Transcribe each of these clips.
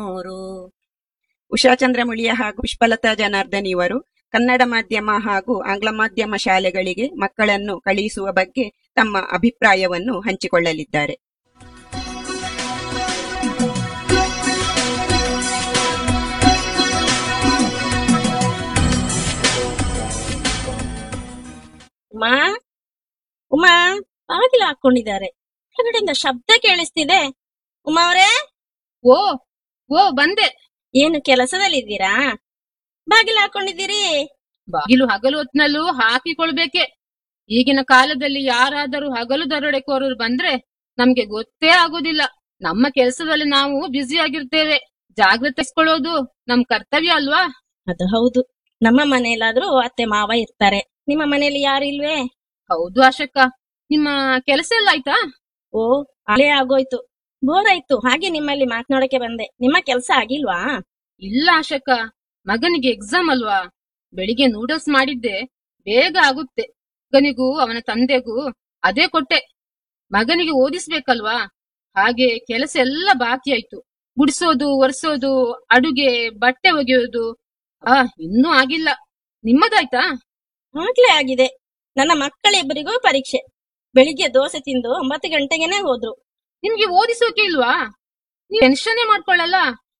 ಮೂರು ಉಷಾ ಚಂದ್ರಮುಳಿಯ ಹಾಗೂ ಪುಷ್ಪಲತಾ ಜನಾರ್ದನ್ ಇವರು ಕನ್ನಡ ಮಾಧ್ಯಮ ಹಾಗೂ ಆಂಗ್ಲ ಮಾಧ್ಯಮ ಶಾಲೆಗಳಿಗೆ ಮಕ್ಕಳನ್ನು ಕಳುಹಿಸುವ ಬಗ್ಗೆ ತಮ್ಮ ಅಭಿಪ್ರಾಯವನ್ನು ಹಂಚಿಕೊಳ್ಳಲಿದ್ದಾರೆ ಉಮಾ ಉಮಾ ಬಾಗಿಲು ಹಾಕೊಂಡಿದ್ದಾರೆ ಹೊರಗಡೆಯಿಂದ ಶಬ್ದ ಕೇಳಿಸ್ತಿದೆ ಉಮಾ ಅವರೇ ಓ ಓ ಬಂದೆ ಏನು ಕೆಲಸದಲ್ಲಿದ್ದೀರಾ ಬಾಗಿಲು ಹಾಕೊಂಡಿದ್ದೀರಿ ಬಾಗಿಲು ಹಗಲು ಹೊತ್ನಲ್ಲೂ ಹಾಕಿಕೊಳ್ಬೇಕೆ ಈಗಿನ ಕಾಲದಲ್ಲಿ ಯಾರಾದರೂ ಹಗಲು ದರೋಡೆಕೋರರು ಬಂದ್ರೆ ನಮ್ಗೆ ಗೊತ್ತೇ ಆಗೋದಿಲ್ಲ ನಮ್ಮ ಕೆಲಸದಲ್ಲಿ ನಾವು ಬ್ಯುಸಿ ಆಗಿರ್ತೇವೆ ಜಾಗೃತಿಸ್ಕೊಳ್ಳೋದು ನಮ್ ಕರ್ತವ್ಯ ಅಲ್ವಾ ಅದು ಹೌದು ನಮ್ಮ ಮನೆಯಲ್ಲಾದ್ರೂ ಅತ್ತೆ ಮಾವ ಇರ್ತಾರೆ ನಿಮ್ಮ ಮನೆಯಲ್ಲಿ ಯಾರು ಇಲ್ವೇ ಹೌದು ಆಶಕ್ಕ ನಿಮ್ಮ ಕೆಲಸ ಎಲ್ಲ ಆಯ್ತಾ ಓ ಅಲೇ ಆಗೋಯ್ತು ಬೋರ್ ಆಯ್ತು ಹಾಗೆ ನಿಮ್ಮಲ್ಲಿ ಮಾತನಾಡಕ್ಕೆ ಬಂದೆ ನಿಮ್ಮ ಕೆಲಸ ಆಗಿಲ್ವಾ ಇಲ್ಲ ಆಶಕ್ಕ ಮಗನಿಗೆ ಎಕ್ಸಾಮ್ ಅಲ್ವಾ ಬೆಳಿಗ್ಗೆ ನೂಡಲ್ಸ್ ಮಾಡಿದ್ದೆ ಬೇಗ ಆಗುತ್ತೆ ಮಗನಿಗೂ ಅವನ ತಂದೆಗೂ ಅದೇ ಕೊಟ್ಟೆ ಮಗನಿಗೆ ಓದಿಸ್ಬೇಕಲ್ವಾ ಹಾಗೆ ಕೆಲಸ ಎಲ್ಲ ಬಾಕಿ ಆಯ್ತು ಗುಡಿಸೋದು ಒರೆಸೋದು ಅಡುಗೆ ಬಟ್ಟೆ ಒಗೆಯೋದು ಆ ಇನ್ನೂ ಆಗಿಲ್ಲ ನಿಮ್ಮದಾಯ್ತಾ ಆಗ್ಲೇ ಆಗಿದೆ ನನ್ನ ಮಕ್ಕಳಿಬ್ಬರಿಗೂ ಪರೀಕ್ಷೆ ಬೆಳಿಗ್ಗೆ ದೋಸೆ ತಿಂದು ಒಂಬತ್ತು ಗಂಟೆಗೆನೆ ಹೋದ್ರು ನಿಮ್ಗೆ ಓದಿಸೋಕೆ ಇಲ್ವಾ ನೀವ್ ಟೆನ್ಷನ್ನೇ ಮಾಡ್ಕೊಳ್ಳಲ್ಲ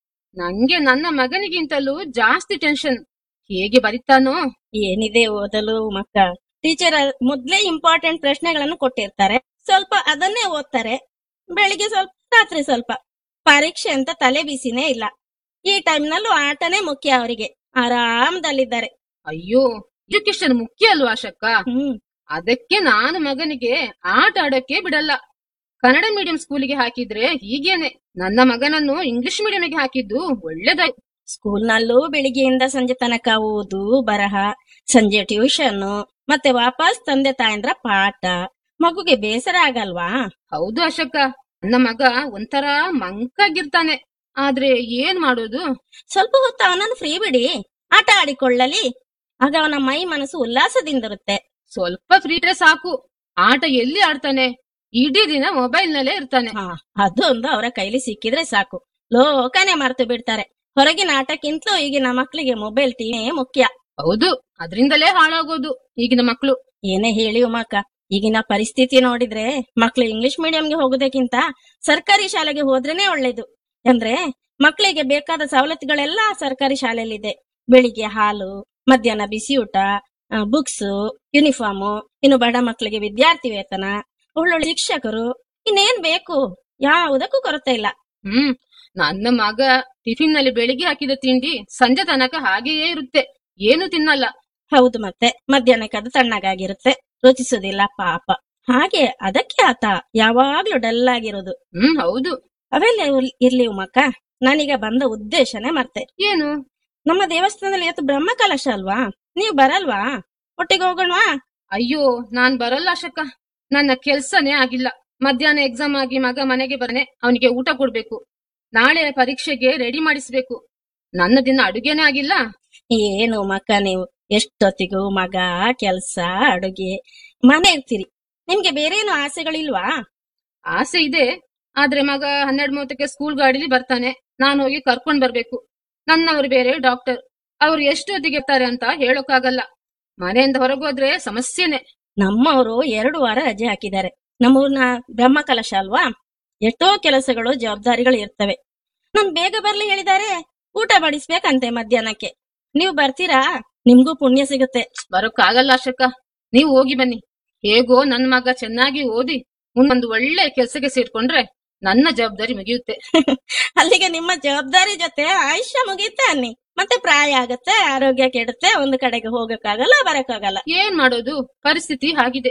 ನಂಗೆ ನನ್ನ ಮಗನಿಗಿಂತಲೂ ಜಾಸ್ತಿ ಟೆನ್ಷನ್ ಹೇಗೆ ಬರಿತಾನೋ ಏನಿದೆ ಓದಲು ಮಕ್ಕ ಟೀಚರ್ ಮೊದ್ಲೇ ಇಂಪಾರ್ಟೆಂಟ್ ಪ್ರಶ್ನೆಗಳನ್ನು ಕೊಟ್ಟಿರ್ತಾರೆ ಸ್ವಲ್ಪ ಅದನ್ನೇ ಓದ್ತಾರೆ ಬೆಳಿಗ್ಗೆ ಸ್ವಲ್ಪ ರಾತ್ರಿ ಸ್ವಲ್ಪ ಪರೀಕ್ಷೆ ಅಂತ ತಲೆ ಬಿಸಿನೇ ಇಲ್ಲ ಈ ಟೈಮ್ನಲ್ಲೂ ಆಟನೇ ಮುಖ್ಯ ಅವರಿಗೆ ಆರಾಮದಲ್ಲಿದ್ದಾರೆ ಅಯ್ಯೋ ಎಜುಕೇಶನ್ ಮುಖ್ಯ ಅಲ್ವಾ ಅಶಕ್ಕ ಹ್ಮ್ ಅದಕ್ಕೆ ನಾನು ಮಗನಿಗೆ ಆಟ ಆಡಕ್ಕೆ ಬಿಡಲ್ಲ ಕನ್ನಡ ಮೀಡಿಯಂ ಸ್ಕೂಲಿಗೆ ಹಾಕಿದ್ರೆ ಹೀಗೇನೆ ನನ್ನ ಮಗನನ್ನು ಇಂಗ್ಲಿಷ್ ಮೀಡಿಯಂಗೆ ಹಾಕಿದ್ದು ಒಳ್ಳೇದಾಯ್ತು ಸ್ಕೂಲ್ನಲ್ಲೂ ಬೆಳಿಗ್ಗೆಯಿಂದ ಸಂಜೆ ತನಕ ಓದು ಬರಹ ಸಂಜೆ ಟ್ಯೂಷನ್ ಮತ್ತೆ ವಾಪಸ್ ತಂದೆ ತಾಯಂದ್ರ ಪಾಠ ಮಗುಗೆ ಬೇಸರ ಆಗಲ್ವಾ ಹೌದು ಅಶಕ್ಕ ನನ್ನ ಮಗ ಒಂಥರ ಮಂಕಾಗಿರ್ತಾನೆ ಆದ್ರೆ ಏನ್ ಮಾಡೋದು ಸ್ವಲ್ಪ ಹೊತ್ತು ಅವನನ್ನು ಫ್ರೀ ಬಿಡಿ ಆಟ ಆಡಿಕೊಳ್ಳಲಿ ಆಗ ಅವನ ಮೈ ಮನಸ್ಸು ಉಲ್ಲಾಸದಿಂದಿರುತ್ತೆ ಸ್ವಲ್ಪ ಫ್ರೀ ಇಟ್ರೆ ಸಾಕು ಆಟ ಎಲ್ಲಿ ಆಡ್ತಾನೆ ಇಡೀ ದಿನ ಮೊಬೈಲ್ ನಲ್ಲೇ ಇರ್ತಾನೆ ಹಾ ಅದೊಂದು ಅವರ ಕೈಲಿ ಸಿಕ್ಕಿದ್ರೆ ಸಾಕು ಲೋಕನೇ ಮರೆತು ಬಿಡ್ತಾರೆ ಹೊರಗಿನ ಆಟಕ್ಕಿಂತಲೂ ಈಗಿನ ಮಕ್ಕಳಿಗೆ ಮೊಬೈಲ್ ಟಿವಿ ಮುಖ್ಯ ಹೌದು ಅದ್ರಿಂದಲೇ ಹಾಳಾಗೋದು ಈಗಿನ ಮಕ್ಳು ಏನೇ ಹೇಳಿ ಉಮಾಕ ಈಗಿನ ಪರಿಸ್ಥಿತಿ ನೋಡಿದ್ರೆ ಮಕ್ಳು ಇಂಗ್ಲಿಷ್ ಮೀಡಿಯಂಗೆ ಹೋಗೋದಕ್ಕಿಂತ ಸರ್ಕಾರಿ ಶಾಲೆಗೆ ಹೋದ್ರೇನೆ ಒಳ್ಳೇದು ಅಂದ್ರೆ ಮಕ್ಕಳಿಗೆ ಬೇಕಾದ ಸವಲತ್ತುಗಳೆಲ್ಲ ಸರ್ಕಾರಿ ಶಾಲೆಯಲ್ಲಿದೆ ಬೆಳಿಗ್ಗೆ ಹಾಲು ಮಧ್ಯಾಹ್ನ ಬಿಸಿ ಊಟ ಬುಕ್ಸ್ ಯೂನಿಫಾರ್ಮು ಇನ್ನು ಬಡ ಮಕ್ಕಳಿಗೆ ವಿದ್ಯಾರ್ಥಿ ವೇತನ ಒಳ್ಳೊಳ್ಳೆ ಶಿಕ್ಷಕರು ಇನ್ನೇನ್ ಬೇಕು ಯಾವುದಕ್ಕೂ ಕೊರತೆ ಇಲ್ಲ ಹ್ಮ್ ನನ್ನ ಮಗ ಟಿಫಿನ್ ನಲ್ಲಿ ಬೆಳಿಗ್ಗೆ ಹಾಕಿದ ತಿಂಡಿ ಸಂಜೆ ತನಕ ಹಾಗೆಯೇ ಇರುತ್ತೆ ಏನು ತಿನ್ನಲ್ಲ ಹೌದು ಮತ್ತೆ ಮಧ್ಯಾಹ್ನಕ್ಕೆ ಅದು ತಣ್ಣಗಾಗಿರುತ್ತೆ ರುಚಿಸುದಿಲ್ಲ ಪಾಪ ಹಾಗೆ ಅದಕ್ಕೆ ಆತ ಯಾವಾಗ್ಲೂ ಡಲ್ ಆಗಿರೋದು ಹ್ಮ್ ಹೌದು ಅವೆಲ್ಲ ಇರ್ಲಿ- ಇರ್ಲಿ ಉಮಕ್ಕ ನಾನೀಗ ಬಂದ ಉದ್ದೇಶನೇ ಮರ್ತೆ ಏನು ನಮ್ಮ ದೇವಸ್ಥಾನದಲ್ಲಿ ಇವತ್ತು ಬ್ರಹ್ಮ ಕಲಶ ಅಲ್ವಾ ನೀವು ಬರಲ್ವಾ ಒಟ್ಟಿಗೆ ಹೋಗೋಣವಾ ಅಯ್ಯೋ ನಾನ್ ಬರಲ್ಲ ಅಶಕ್ಕ ನನ್ನ ಕೆಲ್ಸನೇ ಆಗಿಲ್ಲ ಮಧ್ಯಾಹ್ನ ಎಕ್ಸಾಮ್ ಆಗಿ ಮಗ ಮನೆಗೆ ಬರನೆ ಅವನಿಗೆ ಊಟ ಕೊಡ್ಬೇಕು ನಾಳೆ ಪರೀಕ್ಷೆಗೆ ರೆಡಿ ಮಾಡಿಸ್ಬೇಕು ನನ್ನ ದಿನ ಅಡುಗೆನೇ ಆಗಿಲ್ಲ ಏನು ಮಕ್ಕ ನೀವು ಎಷ್ಟೊತ್ತಿಗೂ ಮಗ ಕೆಲ್ಸ ಅಡುಗೆ ಮನೆ ಇರ್ತೀರಿ ನಿಮ್ಗೆ ಬೇರೆ ಏನು ಆಸೆಗಳಿಲ್ವಾ ಆಸೆ ಇದೆ ಆದ್ರೆ ಮಗ ಹನ್ನೆರಡು ಮೂವತ್ತಕ್ಕೆ ಸ್ಕೂಲ್ ಗಾಡಿಲಿ ಬರ್ತಾನೆ ನಾನು ಹೋಗಿ ಕರ್ಕೊಂಡ್ ಬರ್ಬೇಕು ನನ್ನವರು ಬೇರೆ ಡಾಕ್ಟರ್ ಅವ್ರು ಎಷ್ಟು ಹೊತ್ತಿಗೆ ಇರ್ತಾರೆ ಅಂತ ಹೇಳೋಕ್ಕಾಗಲ್ಲ ಮನೆಯಿಂದ ಹೊರಗೋದ್ರೆ ಸಮಸ್ಯೆನೆ ನಮ್ಮವರು ಎರಡು ವಾರ ರಜೆ ಹಾಕಿದ್ದಾರೆ ನಮ್ಮೂರ್ನ ಬ್ರಹ್ಮ ಕಲಶ ಅಲ್ವಾ ಎಷ್ಟೋ ಕೆಲಸಗಳು ಜವಾಬ್ದಾರಿಗಳು ಇರ್ತವೆ ನಮ್ ಬೇಗ ಬರ್ಲಿ ಹೇಳಿದ್ದಾರೆ ಊಟ ಬಡಿಸ್ಬೇಕಂತೆ ಮಧ್ಯಾಹ್ನಕ್ಕೆ ನೀವು ಬರ್ತೀರಾ ನಿಮ್ಗೂ ಪುಣ್ಯ ಸಿಗುತ್ತೆ ಬರೋಕ್ಕಾಗಲ್ಲ ಅಶಕ್ಕ ನೀವು ಹೋಗಿ ಬನ್ನಿ ಹೇಗೋ ನನ್ ಮಗ ಚೆನ್ನಾಗಿ ಓದಿ ಮುಂದೊಂದು ಒಳ್ಳೆ ಕೆಲ್ಸಕ್ಕೆ ಸೇರ್ಕೊಂಡ್ರೆ ನನ್ನ ಜವಾಬ್ದಾರಿ ಮುಗಿಯುತ್ತೆ ಅಲ್ಲಿಗೆ ನಿಮ್ಮ ಜವಾಬ್ದಾರಿ ಜೊತೆ ಆಯುಷ್ಯ ಮುಗೀತೆ ಅನ್ನಿ ಮತ್ತೆ ಪ್ರಾಯ ಆಗತ್ತೆ ಆರೋಗ್ಯ ಕೆಡುತ್ತೆ ಒಂದು ಕಡೆಗೆ ಹೋಗಕ್ಕಾಗಲ್ಲ ಬರಕ್ಕಾಗಲ್ಲ ಏನ್ ಮಾಡೋದು ಪರಿಸ್ಥಿತಿ ಹಾಗಿದೆ